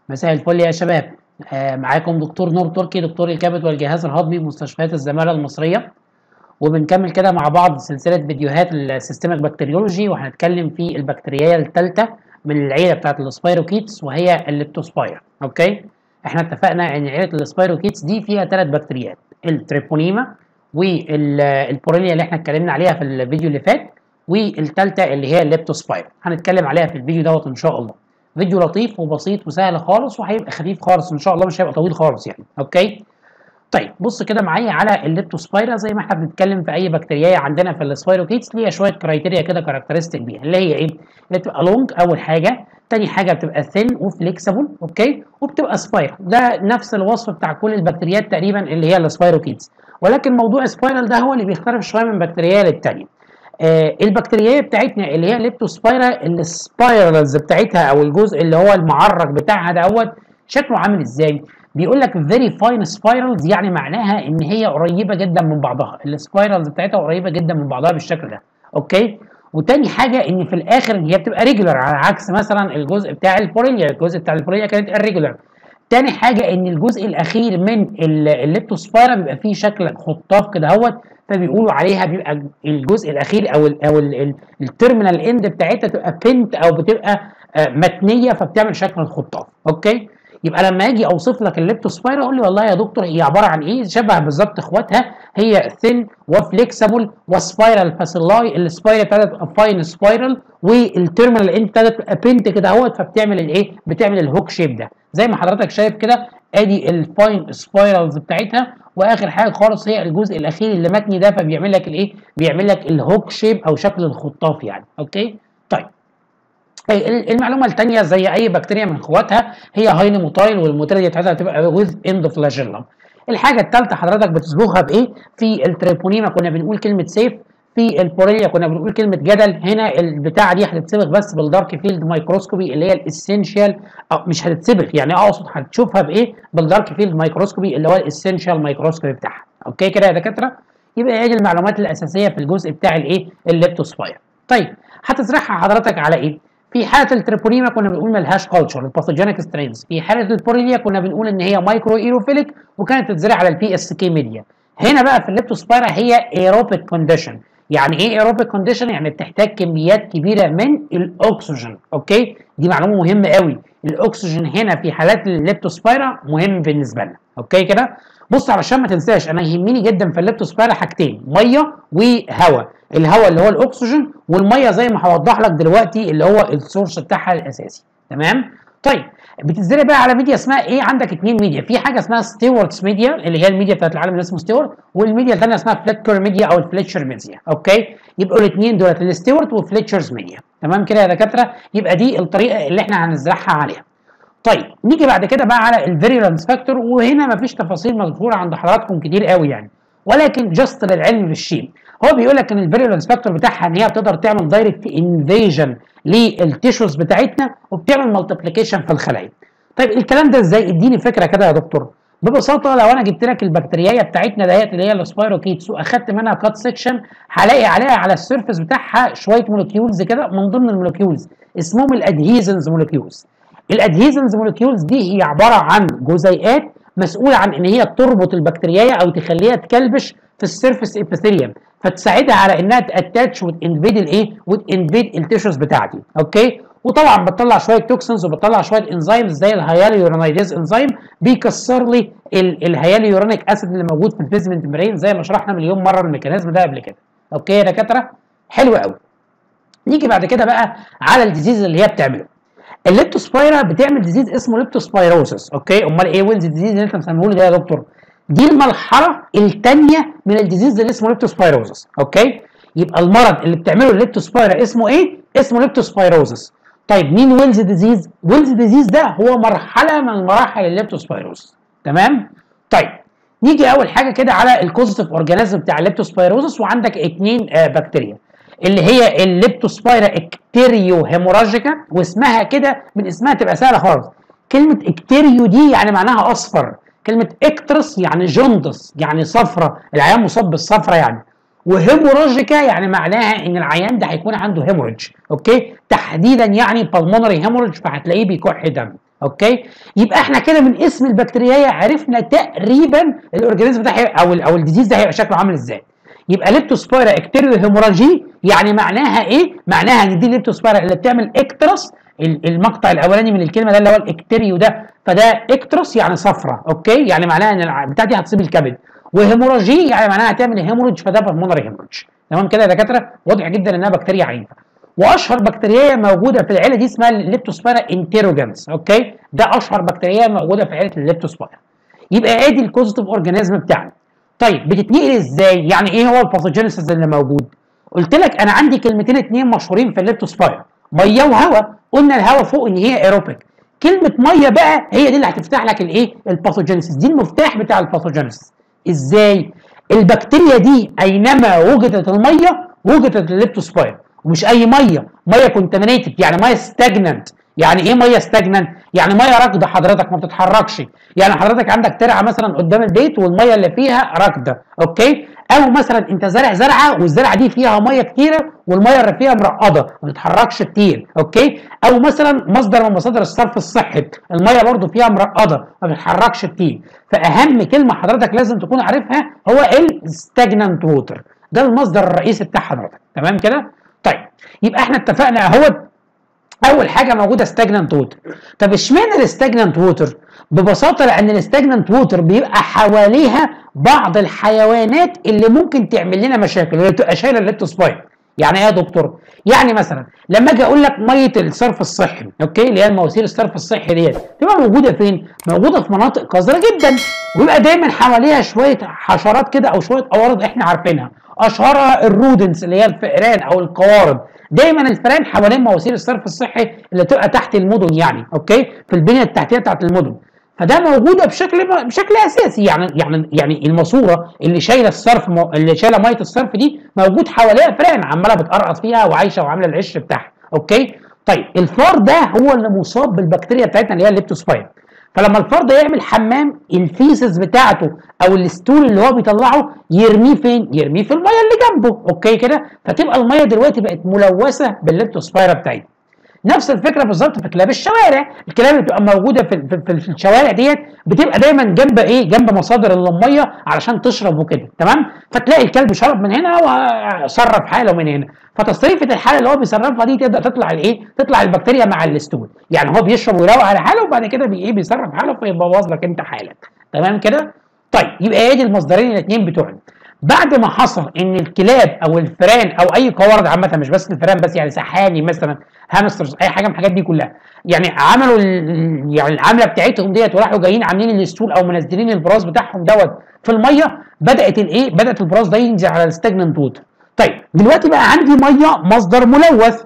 مساء الفل يا شباب آه معاكم دكتور نور تركي دكتور الكبد والجهاز الهضمي بمستشفيات الزمالة المصرية وبنكمل كده مع بعض سلسلة فيديوهات السيستمك بكتيريولوجي وهنتكلم في البكتيريا الثالثة من العيلة بتاعت السبايروكيتس وهي الليبتوسباير اوكي احنا اتفقنا ان عيلة السبايروكيتس دي فيها ثلاث بكتيريات التريبونيما والبوريليا اللي احنا اتكلمنا عليها في الفيديو اللي فات والثالثه اللي هي الليبتوسباير هنتكلم عليها في الفيديو دوت ان شاء الله فيديو لطيف وبسيط وسهل خالص وهيبقى خفيف خالص ان شاء الله مش هيبقى طويل خالص يعني اوكي طيب بص كده معايا على الليبتوسبايرا زي ما احنا بنتكلم في اي بكتيريا عندنا في السبايروكيتس ليها شويه كرايتيريا كده كاركترستيك بيها اللي هي ايه؟ اللي بتبقى لونج اول حاجه تاني حاجه بتبقى ثين وفليكسبل اوكي وبتبقى سبايرال ده نفس الوصف بتاع كل البكتيريات تقريبا اللي هي السبايروكيتس ولكن موضوع سبايرال ده هو اللي بيختلف شويه من بكتيريا للتانيه آه البكتيريا بتاعتنا اللي هي الليبتوسبايرا السبايرالز بتاعتها او الجزء اللي هو المعرج بتاعها دوت شكله عامل ازاي؟ بيقول لك فيري فاين سبايرالز يعني معناها ان هي قريبه جدا من بعضها السبايرالز بتاعتها قريبه جدا من بعضها بالشكل ده اوكي وتاني حاجه ان في الاخر هي بتبقى ريجولار على عكس مثلا الجزء بتاع البوريليا الجزء بتاع البوريليا كانت الريجولار تاني حاجه ان الجزء الاخير من الليبتوسبايرا بيبقى فيه شكل خطاف كده اهوت فبيقولوا عليها بيبقى الجزء الاخير او ال او التيرمينال اند بتاعتها تبقى بنت او بتبقى متنيه فبتعمل شكل الخطاف اوكي يبقى لما اجي اوصف لك الليبتوسبايرا اقول لي والله يا دكتور هي عباره عن ايه شبه بالظبط اخواتها هي ثين وفليكسبل وسبايرال فاسيلاي السبايرا بتاعتها فاين سبايرال والتيرمينال اند بتاعتها بنت كده اهوت فبتعمل الايه بتعمل الهوك شيب ده زي ما حضرتك شايف كده ادي الفاين سبايرالز بتاعتها واخر حاجه خالص هي الجزء الاخير اللي متني ده فبيعمل لك الايه بيعمل لك الهوك شيب او شكل الخطاف يعني اوكي طيب المعلومه الثانيه زي اي بكتيريا من اخواتها هي هايلي موتايل والموتيليتي بتاعتها هتبقى ويز اند فلاجيلم الحاجه الثالثه حضرتك بتصبغها بايه في التريبونيما كنا بنقول كلمه سيف في البوريليا كنا بنقول كلمه جدل هنا البتاعه دي هتتصبغ بس بالدارك فيلد مايكروسكوبي اللي هي الاسينشال مش هتتصبغ يعني اقصد هتشوفها بايه بالدارك فيلد مايكروسكوبي اللي هو الاسينشال مايكروسكوبي بتاعها اوكي كده يا دكاتره يبقى هي دي المعلومات الاساسيه في الجزء بتاع الايه الليبتوسباير طيب هتزرعها حضرتك على ايه في حاله التريبونيما كنا بنقول ملهاش كلتشر الباثوجينيك سترينز في حاله البوريليا كنا بنقول ان هي مايكرو ايروفيليك وكانت تتزرع على البي اس كي ميديا هنا بقى في الليبتوسبايرا هي ايروبيك كونديشن يعني ايه ايروبيك كونديشن يعني بتحتاج كميات كبيره من الاكسجين اوكي دي معلومه مهمه قوي الاكسجين هنا في حالات الليبتوسبايرا مهم بالنسبه لنا اوكي كده بص علشان ما تنساش انا يهمني جدا في الليبتوسبايرا حاجتين ميه وهواء الهواء اللي هو الاكسجين والميه زي ما هوضح لك دلوقتي اللي هو السورس بتاعها الاساسي تمام طيب بتزرع بقى على ميديا اسمها ايه عندك اثنين ميديا في حاجه اسمها ستيوارتس ميديا اللي هي الميديا بتاعت العالم اللي اسمه ستيوارت والميديا الثانيه اسمها فليتشر ميديا او الفليتشر ميديا اوكي يبقوا الاثنين دولت الستيوارت والفليتشرز ميديا تمام كده يا دكاتره يبقى دي الطريقه اللي احنا هنزرعها عليها طيب نيجي بعد كده بقى على الفيريلانس فاكتور وهنا مفيش تفاصيل مذكوره عند حضراتكم كتير قوي يعني ولكن جاست للعلم بالشيء هو بيقول لك ان الفيريلانس فاكتور بتاعها ان هي بتقدر تعمل دايركت انفيجن للتيشوز بتاعتنا وبتعمل مالتيبليكيشن في الخلايا طيب الكلام ده ازاي اديني فكره كده يا دكتور ببساطه لو انا جبت لك البكتيريا بتاعتنا ديت اللي هي السبايروكيتس واخدت منها كات سيكشن هلاقي عليها على السيرفيس بتاعها شويه مولكيولز كده من ضمن المولكيولز اسمهم الادهيزنز مولكيولز الادهيزنز مولكيولز دي هي عباره عن جزيئات مسؤوله عن ان هي تربط البكتيريا او تخليها تكلبش في السيرفيس ابيثيليوم فتساعدها على انها تاتاتش وتنفيد الايه وتنفيد التيشوز بتاعتي اوكي وطبعا بتطلع شويه توكسنز وبتطلع شويه انزيمز زي الهياليورونيديز انزيم بيكسر لي الهياليورونيك اسيد اللي موجود في البيزمنت برين زي ما شرحنا مليون مره الميكانيزم ده قبل كده اوكي يا دكاتره حلو قوي نيجي بعد كده بقى على الديزيز اللي هي بتعمله الليبتوسبايرا بتعمل ديزيز اسمه ليبتوسبايروسس اوكي امال ايه ويلز ديزيز اللي انت مسميه ده يا دكتور دي المرحله الثانيه من الديزيز اللي اسمه ليبتوسبايروسس اوكي يبقى المرض اللي بتعمله الليبتوسبايرا اسمه ايه اسمه ليبتوسبايروسس طيب مين ويلز ديزيز ويلز ديزيز ده هو مرحله من مراحل الليبتوسبايروسس تمام طيب نيجي اول حاجه كده على الكوزيتيف اورجانيزم بتاع الليبتوسبايروسس وعندك اثنين آه بكتيريا اللي هي الليبتوسبايرا اكتيريو هيموراجيكا واسمها كده من اسمها تبقى سهله خالص كلمه اكتيريو دي يعني معناها اصفر كلمه اكترس يعني جندس يعني صفرة العيان مصاب بالصفرة يعني وهيموراجيكا يعني معناها ان العيان ده هيكون عنده هيموريدج اوكي تحديدا يعني بالمونري هيموريدج فهتلاقيه بيكح دم اوكي يبقى احنا كده من اسم البكتيريا عرفنا تقريبا الاورجانيزم ده او ال او الديزيز ده هيبقى شكله عامل ازاي يبقى ليبتوسبايرا اكتيريو هيموراجي يعني معناها ايه معناها ان دي ليبتوسبايرا اللي بتعمل اكترس المقطع الاولاني من الكلمه ده اللي هو الاكتيريو ده فده اكترس يعني صفرة اوكي يعني معناها ان البتاعه دي هتصيب الكبد وهيموراجي يعني معناها هتعمل هيموريج فده بالمونري هيموريج تمام كده يا دكاتره واضح جدا انها بكتيريا عنيفه واشهر بكتيريا موجوده في العيله دي اسمها الليبتوسبايرا انتيروجانس اوكي ده اشهر بكتيريا موجوده في عيله الليبتوسبايرا يبقى ادي الكوزيتيف اورجانيزم بتاعنا طيب بتتنقل ازاي يعني ايه هو الباثوجينيسيس اللي موجود قلت لك انا عندي كلمتين اتنين مشهورين في الليبتوسبايرا ميه وهواء قلنا الهواء فوق ان هي ايروبيك كلمه ميه بقى هي دي اللي هتفتح لك الايه الباثوجينيسيس دي المفتاح بتاع الباثوجينيسيس ازاي البكتيريا دي اينما وجدت الميه وجدت الليبتوسبايرا ومش اي ميه ميه كونتامينيتد يعني ميه ستاجننت يعني ايه ميه ستاجننت يعني ميه راكده حضرتك ما بتتحركش يعني حضرتك عندك ترعه مثلا قدام البيت والميه اللي فيها راكده اوكي او مثلا انت زارع زرعه والزرعه دي فيها ميه كتيره والميه اللي فيها مرقده ما بتتحركش كتير اوكي او مثلا مصدر من مصادر الصرف الصحي الميه برضو فيها مرقده ما بتتحركش كتير فاهم كلمه حضرتك لازم تكون عارفها هو الستاجننت ووتر ده المصدر الرئيسي بتاع حضرتك تمام كده طيب يبقى احنا اتفقنا اهو اول حاجه موجوده ستاجننت ووتر طب اشمعنى الستاجننت ووتر ببساطه لان الستاجننت ووتر بيبقى حواليها بعض الحيوانات اللي ممكن تعمل لنا مشاكل اللي تبقى شايله الليبتوسباير يعني ايه يا دكتور يعني مثلا لما اجي اقول لك ميه الصرف الصحي اوكي اللي هي المواسير الصرف الصحي ديت تبقى موجوده فين موجوده في مناطق قذره جدا ويبقى دايما حواليها شويه حشرات كده او شويه قوارض احنا عارفينها اشهرها الرودنس اللي هي الفئران او القوارض دايما الفئران حوالين مواسير الصرف الصحي اللي تبقى تحت المدن يعني اوكي في البنيه التحتيه بتاعت المدن فده موجوده بشكل بشكل اساسي يعني يعني يعني الماسوره اللي شايله الصرف اللي شايله ميه الصرف دي موجود حواليها فئران عماله بتقرقص فيها وعايشه وعامله العش بتاعها اوكي طيب الفار ده هو اللي مصاب بالبكتيريا بتاعتنا اللي هي الليبتوسباير فلما الفرد يعمل حمام الفيسز بتاعته او الستول اللي هو بيطلعه يرميه فين؟ يرميه في الميه اللي جنبه اوكي كده فتبقى الميه دلوقتي بقت ملوثه بالليبتوسبايرا بتاعتنا نفس الفكره بالظبط في كلاب الشوارع الكلاب اللي بتبقى موجوده في, في, في الشوارع ديت بتبقى دايما جنب ايه جنب مصادر الميه علشان تشرب وكده تمام فتلاقي الكلب شرب من هنا وصرف حاله من هنا فتصريفه الحاله اللي هو بيصرفها دي تبدا تطلع الايه تطلع البكتيريا مع الاستول يعني هو بيشرب ويروق على حاله وبعد كده بي ايه بيصرف حاله فيبوظ لك انت حالك تمام كده طيب يبقى ادي المصدرين الاثنين بتوعنا بعد ما حصل ان الكلاب او الفئران او اي قوارض عامه مش بس الفئران بس يعني سحاني مثلا هامسترز اي حاجه من الحاجات دي كلها يعني عملوا يعني العمله بتاعتهم ديت وراحوا جايين عاملين الاستول او منزلين البراز بتاعهم دوت في الميه بدات الايه بدات البراز ده ينزل على الستاجننت ووتر طيب دلوقتي بقى عندي ميه مصدر ملوث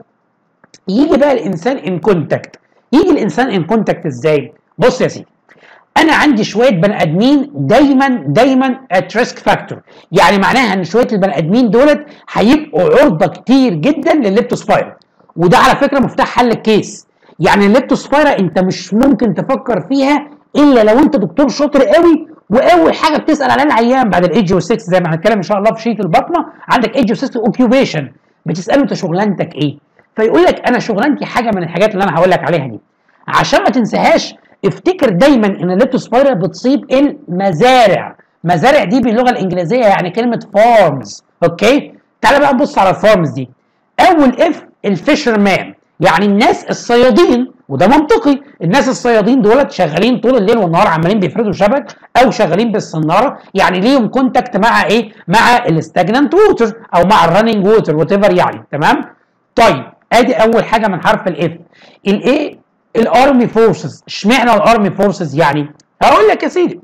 يجي بقى الانسان ان كونتاكت يجي الانسان ان كونتاكت ازاي بص يا سيدي انا عندي شويه بني ادمين دايما دايما ات ريسك فاكتور يعني معناها ان شويه البني ادمين دولت هيبقوا عرضه كتير جدا للليبتوسبايرا وده على فكره مفتاح حل الكيس يعني الليبتوسبايرا انت مش ممكن تفكر فيها الا لو انت دكتور شاطر قوي واول حاجه بتسال عليها العيان بعد الايدج والسكس زي ما هنتكلم ان شاء الله في شيت البطنه عندك ايدج والسكس اوكيوبيشن بتساله انت شغلانتك ايه فيقول لك انا شغلانتي حاجه من الحاجات اللي انا هقول لك عليها دي عشان ما تنساهاش افتكر دايما ان الليبتوسبايرا بتصيب المزارع مزارع دي باللغه الانجليزيه يعني كلمه فارمز اوكي تعال بقى نبص على الفارمز دي اول اف الفيشر مان يعني الناس الصيادين وده منطقي الناس الصيادين دولت شغالين طول الليل والنهار عمالين بيفردوا شبك او شغالين بالصناره يعني ليهم كونتاكت مع ايه مع الاستاجنانت ووتر او مع الرننج ووتر وات ايفر يعني تمام طيب ادي اول حاجه من حرف الاف الايه الارمي فورسز اشمعنى الارمي فورسز يعني هقول لك يا سيدي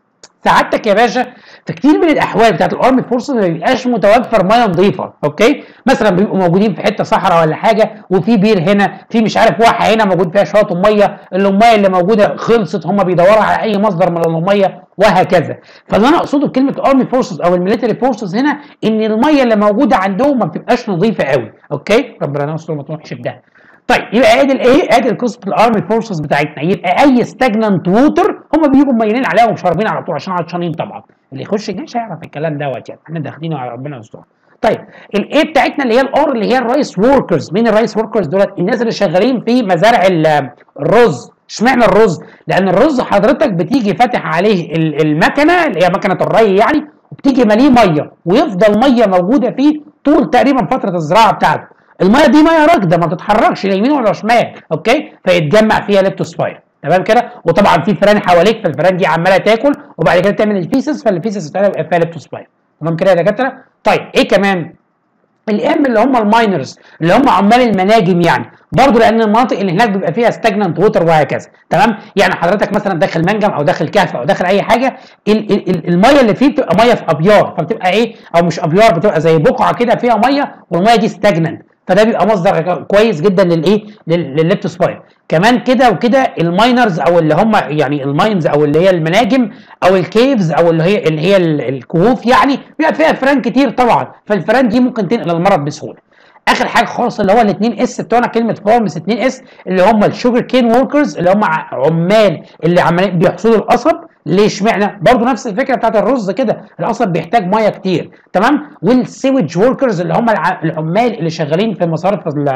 سعادتك يا باشا في كتير من الاحوال بتاعت الارمي فورسز ما بيبقاش متوفر ميه نظيفه اوكي مثلا بيبقوا موجودين في حته صحراء ولا حاجه وفي بير هنا في مش عارف واحه هنا موجود فيها شويه ميه الميه اللي موجوده خلصت هم بيدوروا على اي مصدر من الميه وهكذا فاللي انا اقصده بكلمه ارمي فورسز او الميليتري فورسز هنا ان الميه اللي موجوده عندهم ما بتبقاش نظيفه قوي اوكي ربنا يستر ما تروحش بده طيب يبقى ادي الايه ادي القصه الارمي فورسز بتاعتنا يبقى اي ستاجننت ووتر هم بيجوا ميلين عليها وشاربين على طول عشان عطشانين طبعا اللي يخش الجيش هيعرف الكلام دوت يعني احنا داخلين على ربنا يستر طيب الايه بتاعتنا اللي هي الار اللي هي الرايس وركرز مين الرايس وركرز دولت الناس اللي شغالين في مزارع الرز اشمعنى الرز لان الرز حضرتك بتيجي فاتح عليه المكنه اللي هي مكنه الري يعني وبتيجي مليه ميه ويفضل ميه موجوده فيه طول تقريبا فتره الزراعه بتاعته الميه دي ميه راكده ما بتتحركش لا يمين ولا شمال اوكي فيتجمع فيها ليبتوسباير تمام كده وطبعا في فران حواليك فالفران دي عماله تاكل وبعد كده تعمل الفيسس فالفيسس بتاعتها فيها ليبتوسباير تمام كده يا دكاتره طيب ايه كمان الام اللي هم الماينرز اللي هم عمال المناجم يعني برضه لان المناطق اللي هناك بيبقى فيها ستاجننت ووتر وهكذا تمام يعني حضرتك مثلا داخل منجم او داخل كهف او داخل اي حاجه ال ال ال الميه اللي فيه بتبقى ميه في ابيار فبتبقى ايه او مش ابيار بتبقى زي بقعه كده فيها ميه والميه دي ستاجننت فده بيبقى مصدر كويس جدا للايه للليبتوسباير كمان كده وكده الماينرز او اللي هم يعني الماينز او اللي هي المناجم او الكيفز او اللي هي اللي هي الكهوف يعني بيبقى فيها فران كتير طبعا فالفران دي ممكن تنقل المرض بسهوله اخر حاجه خالص اللي هو الاثنين اس بتوعنا كلمه فارمس 2 اس اللي هم الشوجر كين وركرز اللي هم عمال اللي عمالين بيحصدوا القصب ليه اشمعنى؟ برضه نفس الفكره بتاعت الرز كده القصب بيحتاج ميه كتير تمام؟ والسيوج وركرز اللي هم العمال اللي شغالين في مصارف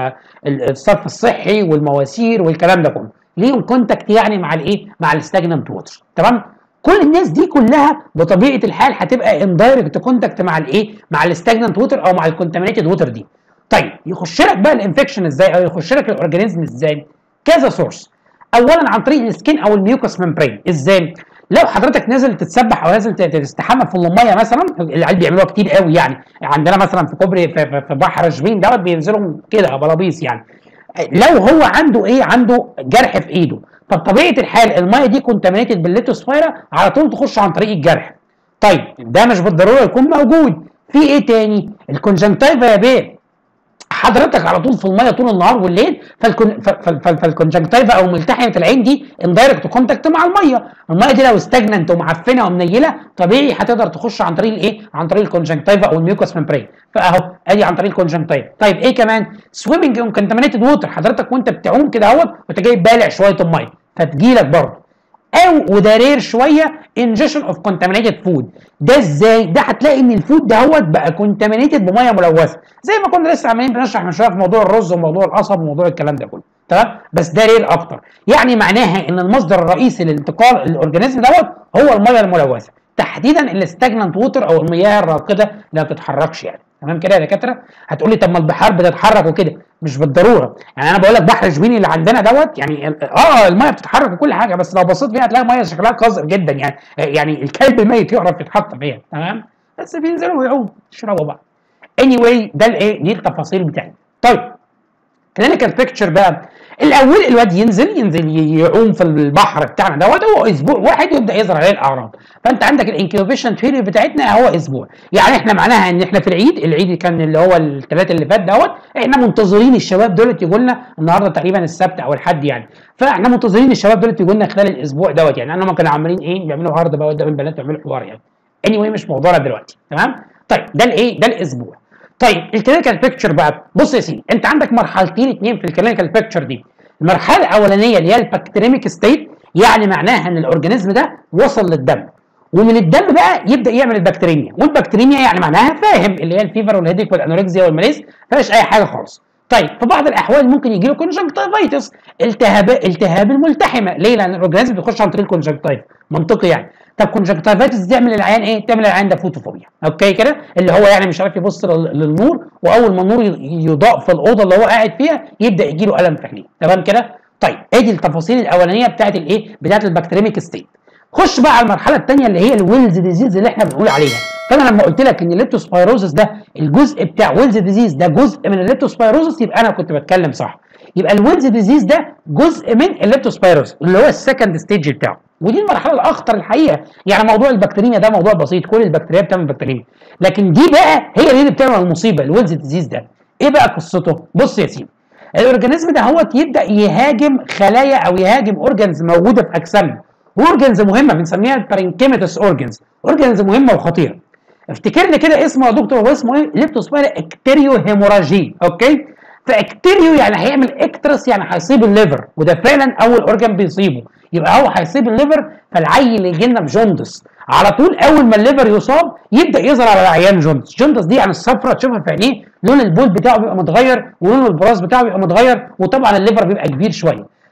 الصرف الصحي والمواسير والكلام ده كله ليهم كونتاكت يعني مع الايه؟ مع الستاجننت ووتر تمام؟ كل الناس دي كلها بطبيعه الحال هتبقى اندايركت كونتاكت مع الايه؟ مع الستاجننت ووتر او مع الكونتامينيتد ووتر دي. طيب يخش لك بقى الانفكشن ازاي او يخش لك الاورجانيزم ازاي؟ كذا سورس. اولا عن طريق السكين او الميوكس ممبرين ازاي؟ لو حضرتك نازل تتسبح او نازل تستحمى في الميه مثلا العيال بيعملوها كتير قوي يعني عندنا مثلا في كوبري في, في بحر شبين دوت بينزلوا كده بلابيس يعني لو هو عنده ايه عنده جرح في ايده فبطبيعه الحال الميه دي كونتامينيتد بالليتوسفيرا على طول تخش عن طريق الجرح طيب ده مش بالضروره يكون موجود في ايه تاني الكونجنكتيفا يا بيه حضرتك على طول في الميه طول النهار والليل فالكون فالكونجنكتيفا او ملتحمه العين دي اندايركت كونتاكت مع الميه الميه دي لو استجننت ومعفنه ومنيله طبيعي هتقدر تخش عن طريق الايه عن طريق الكونجنكتيفا او الميوكس ممبرين فاهو ادي عن طريق الكونجنكتيفا طيب ايه كمان سويمنج اون كونتامينيتد ووتر حضرتك وانت بتعوم كده اهوت وانت جاي بالع شويه الميه فتجيلك برضه او وده رير شويه انجكشن اوف كونتامينيتد فود ده ازاي ده هتلاقي ان الفود دهوت بقى كونتامينيتد بميه ملوثه زي ما كنا لسه عمالين بنشرح من شويه في موضوع الرز وموضوع القصب وموضوع الكلام ده كله تمام بس ده رير اكتر يعني معناها ان المصدر الرئيسي لانتقال الاورجانيزم دوت هو الميه الملوثه تحديدا الاستجننت ووتر او المياه الراكده اللي ما بتتحركش يعني تمام كده يا دكاتره هتقول لي طب ما البحار بتتحرك وكده مش بالضروره يعني انا بقول لك بحر شبيني اللي عندنا دوت يعني اه الميه بتتحرك وكل حاجه بس لو بصيت فيها هتلاقي ميه شكلها قذر جدا يعني يعني الكلب ميت يعرف يتحط فيها تمام بس بينزلوا ويعوموا يشربوا بقى اني anyway ده الايه دي التفاصيل بتاعتي طيب كلينيكال بيكتشر بقى الاول الواد ينزل ينزل يعوم في البحر بتاعنا دوت هو اسبوع واحد يبدا يظهر عليه الاعراض فانت عندك الانكيوبيشن بيريود بتاعتنا هو اسبوع يعني احنا معناها ان احنا في العيد العيد كان اللي هو الثلاث اللي فات دوت احنا منتظرين الشباب دولت يجوا لنا النهارده تقريبا السبت او الحد يعني فاحنا منتظرين الشباب دولت يجوا لنا خلال الاسبوع دوت يعني انا ما كانوا عمالين ايه بيعملوا عرض بقى قدام البنات بيعملوا حوار يعني اني anyway مش موضوعنا دلوقتي تمام طيب ده الايه ده الاسبوع طيب الكلينيكال بيكتشر بقى بص يا سيدي انت عندك مرحلتين اثنين في الكلينيكال بيكتشر دي المرحله الاولانيه اللي هي البكتيريميك ستيت يعني معناها ان الاورجانيزم ده وصل للدم ومن الدم بقى يبدا يعمل البكتيريميا والبكتيريميا يعني معناها فاهم اللي هي الفيفر والهيديك والانوركسيا والماليز فيهاش اي حاجه خالص طيب في بعض الاحوال ممكن يجي له كونجكتيفايتس التهاب التهاب الملتحمه ليه لان الاورجانيزم بيخش عن طريق الكونجكتيف منطقي يعني طب كونجكتيفايتس تعمل العيان ايه؟ تعمل العيان ده فوتوفوبيا اوكي كده اللي هو يعني مش عارف يبص للنور واول ما النور يضاء في الاوضه اللي هو قاعد فيها يبدا يجي له الم في عينيه تمام كده؟ طيب ادي التفاصيل الاولانيه بتاعت الايه؟ بتاعت البكتيريميك ستيت خش بقى على المرحله الثانيه اللي هي الويلز ديزيز اللي احنا بنقول عليها فانا لما قلت لك ان الليبتوسبيروزس ده الجزء بتاع ويلز ديزيز ده جزء من الليبتوسبيروزس يبقى انا كنت بتكلم صح يبقى الويلز ديزيز ده جزء من الليبتوسبيروزس اللي هو السكند ستيج بتاعه ودي المرحله الاخطر الحقيقه يعني موضوع البكتيريا ده موضوع بسيط كل البكتيريا بتعمل بكتيريا لكن دي بقى هي دي اللي بتعمل المصيبه الويلز ديزيز ده ايه بقى قصته بص يا سيدي الاورجانيزم ده هو يبدا يهاجم خلايا او يهاجم اورجانز موجوده في اجسامنا اورجانز مهمه بنسميها البارينكيماتس اورجانز اورجانز مهمه وخطيره افتكر لي كده اسمه يا دكتور هو اسمه ايه ليبتوسبيرا اكتيريو هيموراجي اوكي فاكتيريو يعني هيعمل اكترس يعني هيصيب الليفر وده فعلا اول اورجان بيصيبه يبقى هو هيصيب الليفر فالعيل يجي لنا بجوندس على طول اول ما الليفر يصاب يبدا يظهر على العيان جوندس جوندس دي يعني الصفرة تشوفها في عينيه لون البول بتاعه بيبقى متغير ولون البراز بتاعه بيبقى متغير وطبعا الليفر بيبقى كبير شويه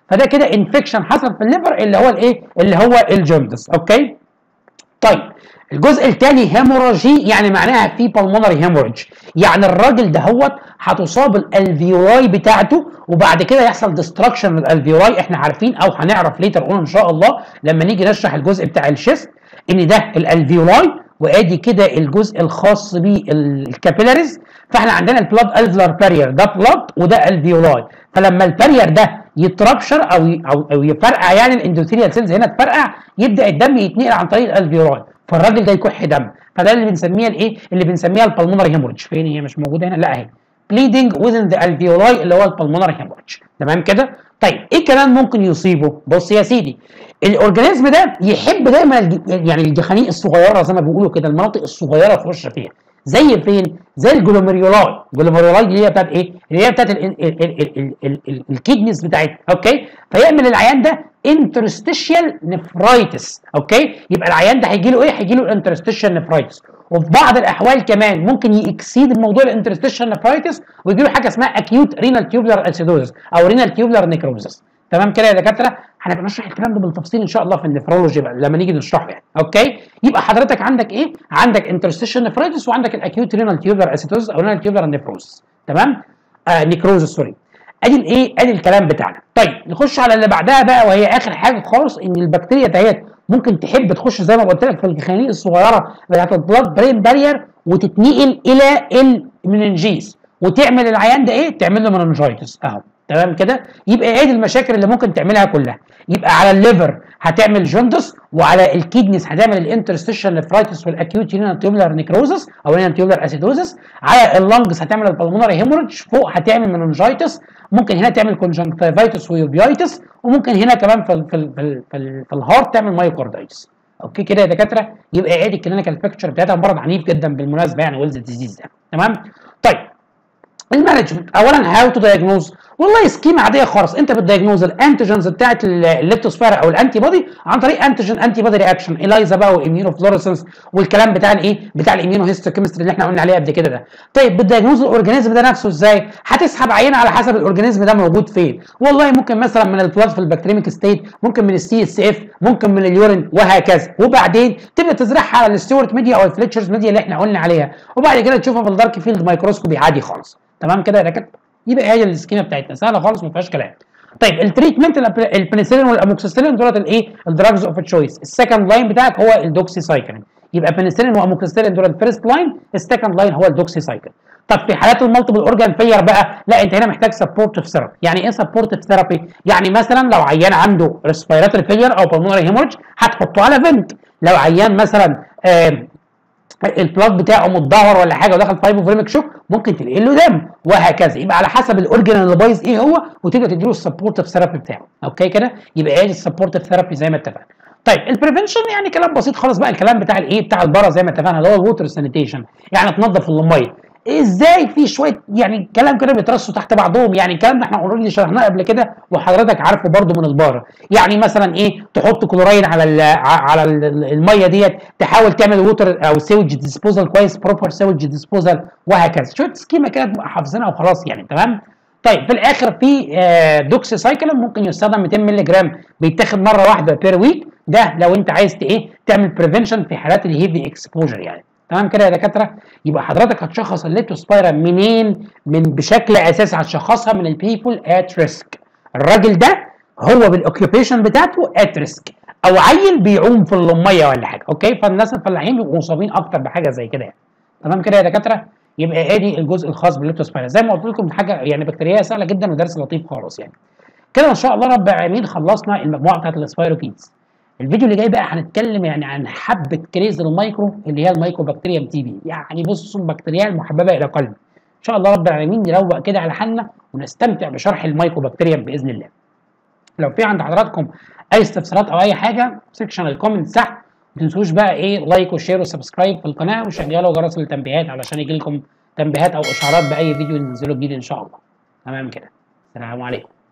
فده كده انفكشن حصل في الليفر اللي هو الايه اللي هو الجوندس اوكي طيب الجزء الثاني هيموراجي يعني معناها في بالمونري هيموريج يعني الراجل دهوت هتصاب الالفيولاي بتاعته وبعد كده يحصل ديستراكشن للالفيولاي احنا عارفين او هنعرف ليتر اون ان شاء الله لما نيجي نشرح الجزء بتاع الشيست ان ده الالفيولاي وادي كده الجزء الخاص بالكابيلاريز فاحنا عندنا البلاد الفلر بارير ده بلاد وده الفيولاي فلما البارير ده يتربشر او او او يفرقع يعني الاندوثيريال سيلز هنا تفرقع يبدا الدم يتنقل عن طريق الالفيولاي فالراجل ده يكح دم فده اللي بنسميها الايه اللي بنسميها البلمونري هيموريدج فين هي مش موجوده هنا لا اهي bleeding within the alveoli اللي هو البلمونري هيموريدج تمام كده طيب ايه كمان ممكن يصيبه بص يا سيدي الاورجانيزم ده يحب دايما الج... يعني الجخانيق الصغيره زي ما بيقولوا كده المناطق الصغيره تخش فيها زي فين زي الجلوميريولاي الجلوميريولاي دي اللي هي بتاعت ايه اللي هي بتاعت الكيدنيز بتاعتها اوكي فيعمل العيان ده انترستيشيال نفرايتس اوكي يبقى العيان ده هيجي له ايه هيجي له انترستيشيال نفرايتس وفي بعض الاحوال كمان ممكن يكسيد الموضوع الانترستيشيال نفرايتس ويجي له حاجه اسمها اكيوت رينال تيوبلر اسيدوزس او رينال تيوبلر نيكروزس تمام كده يا دكاتره هنبقى نشرح الكلام ده بالتفصيل ان شاء الله في النفرولوجي بقى لما نيجي نشرحه يعني اوكي يبقى حضرتك عندك ايه عندك انترستيشن نفرايتس وعندك الاكيوت رينال تيوبلر اسيتوز او رينال تيوبلر نيفروز تمام آه نيكروزس سوري ادي الايه ادي الكلام بتاعنا طيب نخش على اللي بعدها بقى وهي اخر حاجه خالص ان البكتيريا دهيت ممكن تحب تخش زي ما قلت لك في الخليق الصغيره بتاعت البلاد برين بارير وتتنقل الى المننجيز وتعمل العيان ده ايه تعمل له مننجايتس اهو تمام كده يبقى ايه المشاكل اللي ممكن تعملها كلها يبقى على الليفر هتعمل جوندس وعلى الكيدنيز هتعمل الانترستيشن نفرايتس والاكيوت رينال تيوبلر نيكروزس او رينال تيوبلر اسيدوزس على اللنجز هتعمل البلمونري هيموريدج فوق هتعمل مننجايتس ممكن هنا تعمل كونجنكتيفايتس ويوبيايتس وممكن هنا كمان في ال في ال في, ال في, ال في الهارت تعمل مايوكاردايتس اوكي كده يا دكاتره يبقى ادي الكلينيكال بيكتشر بتاعتها مرض عنيف جدا بالمناسبه يعني ويلز ديزيز ده تمام طيب المانجمنت اولا هاو تو دايجنوز والله سكيما عاديه خالص انت بتدايجنوز الانتيجنز بتاعت الليبتوسفير او الانتي بودي عن طريق انتيجن انتي بودي رياكشن الايزا بقى والاميونو فلورسنس والكلام بتاع الايه بتاع الاميونو هيستوكيمستري اللي احنا قلنا عليه قبل كده ده طيب بتدايجنوز الاورجانيزم ده نفسه ازاي هتسحب عينه على حسب الاورجانيزم ده موجود فين والله ممكن مثلا من البلاد في البكتيريميك ستيت ممكن من السي اس اف ممكن من اليورين وهكذا وبعدين تبدا تزرعها على الستيورت ميديا او الفليتشرز ميديا اللي احنا قلنا عليها وبعد كده تشوفها في الدارك فيلد مايكروسكوبي عادي خالص تمام كده يا دكاتره يبقى هي السكيما بتاعتنا سهله خالص ما فيهاش كلام طيب التريتمنت البنسلين والاموكسيسيلين دولت الايه الدراجز اوف تشويس السكند لاين بتاعك هو الدوكسي سايكلين يبقى بنسلين واموكسيسيلين دول الفيرست لاين السكند لاين هو الدوكسي سايكلين طب في حالات المالتيبل اورجان فير بقى لا انت هنا محتاج سبورتيف ثيرابي يعني ايه سبورتيف ثيرابي يعني مثلا لو عيان عنده ريسبيراتوري فيلير او بالمونري هيموريدج هتحطه على فنت لو عيان مثلا آه البلاد بتاعه متدهور ولا حاجه ودخل في هايبوفوليميك شوك ممكن تنقل له دم وهكذا يبقى على حسب الاورجن اللي بايظ ايه هو وتبدا تديله السبورتيف ثيرابي بتاعه اوكي كده يبقى ايه السبورتيف ثيرابي زي ما اتفقنا طيب البريفنشن يعني كلام بسيط خالص بقى الكلام بتاع الايه بتاع البره زي ما اتفقنا اللي هو الووتر سانيتيشن يعني تنظف الميه ازاي في شويه يعني كلام كده بيترصوا تحت بعضهم يعني الكلام ده احنا اوريدي شرحناه قبل كده وحضرتك عارفه برده من البار يعني مثلا ايه تحط كلوراين على ال على ال الميه ديت تحاول تعمل ووتر او سيوج ديسبوزال كويس بروبر سيوج ديسبوزال وهكذا شويه سكيما كده تبقى حافظينها وخلاص يعني تمام طيب في الاخر في دوكسي سايكلين ممكن يستخدم 200 مللي جرام بيتاخد مره واحده بير ويك ده لو انت عايز ايه تعمل بريفنشن في حالات الهيفي اكسبوجر يعني تمام كده يا دكاتره يبقى حضرتك هتشخص الليبتوسبايرا منين من بشكل اساسي هتشخصها من البيبول ات ريسك الراجل ده هو بالاوكيوبيشن بتاعته ات ريسك او عيل بيعوم في الميه ولا حاجه اوكي فالناس الفلاحين بيبقوا مصابين اكتر بحاجه زي كده يعني تمام كده يا دكاتره يبقى ادي الجزء الخاص بالليبتوسبايرا زي ما قلت لكم حاجه يعني بكتيريا سهله جدا ودرس لطيف خالص يعني كده ان شاء الله رب العالمين خلصنا المجموعه بتاعت السبايروكيدز الفيديو اللي جاي بقى هنتكلم يعني عن حبه كريز المايكرو اللي هي المايكرو بكتيريا تي بي يعني بصوا البكتيريا المحببه الى قلبي ان شاء الله رب العالمين نروق كده على حالنا ونستمتع بشرح المايكرو بكتيريا باذن الله لو في عند حضراتكم اي استفسارات او اي حاجه سيكشن الكومنت تحت ما تنسوش بقى ايه لايك وشير وسبسكرايب في القناه وشغلوا جرس التنبيهات علشان يجي لكم تنبيهات او اشعارات باي فيديو ننزله جديد ان شاء الله تمام كده السلام عليكم